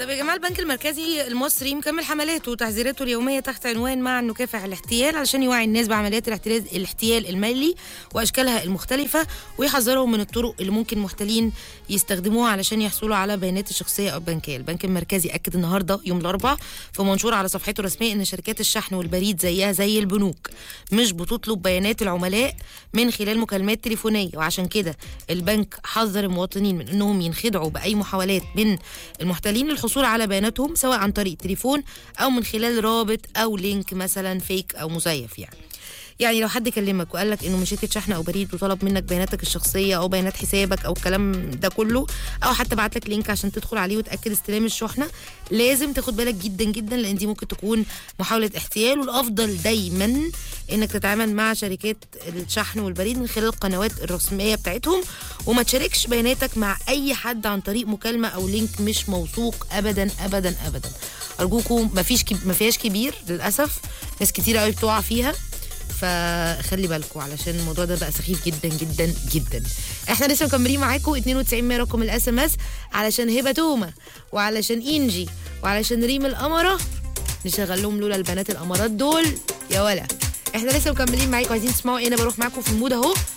طب يا جماعه البنك المركزي المصري مكمل حملاته وتحذيراته اليوميه تحت عنوان معا نكافح الاحتيال علشان يوعي الناس بعمليات الاحتيال الاحتيال المالي واشكالها المختلفه ويحذرهم من الطرق اللي ممكن محتالين يستخدموها علشان يحصلوا على بيانات الشخصيه او البنكيه البنك المركزي اكد النهارده يوم الاربعاء في منشور على صفحته الرسميه ان شركات الشحن والبريد زيها زي البنوك مش بتطلب بيانات العملاء من خلال مكالمات تليفونيه وعشان كده البنك حذر المواطنين من انهم ينخدعوا باي محاولات من المحتالين للحصول على بياناتهم سواء عن طريق تليفون او من خلال رابط او لينك مثلا فيك او مزيف يعني يعني لو حد كلمك وقال لك انه من شركه شحن او بريد وطلب منك بياناتك الشخصيه او بيانات حسابك او الكلام ده كله او حتى بعت لك لينك عشان تدخل عليه وتاكد استلام الشحنه لازم تاخد بالك جدا جدا لان دي ممكن تكون محاوله احتيال والافضل دايما انك تتعامل مع شركات الشحن والبريد من خلال القنوات الرسميه بتاعتهم وما تشاركش بياناتك مع اي حد عن طريق مكالمه او لينك مش موثوق ابدا ابدا ابدا ارجوكم ما فيش ما فيهاش كبير للاسف ناس كتير قوي بتقع فيها فخلي بالكم علشان الموضوع ده بقى سخيف جدا جدا جدا احنا لسه مكملين معاكم 92 100 رقم الاس ام اس علشان هبه تومه وعلشان انجي وعلشان ريم القمره نشغل لهم لولا البنات الامارات دول يا ولا احنا لسه مكملين معاكم عايزين تسمعوا ايه انا بروح معاكم في المود اهو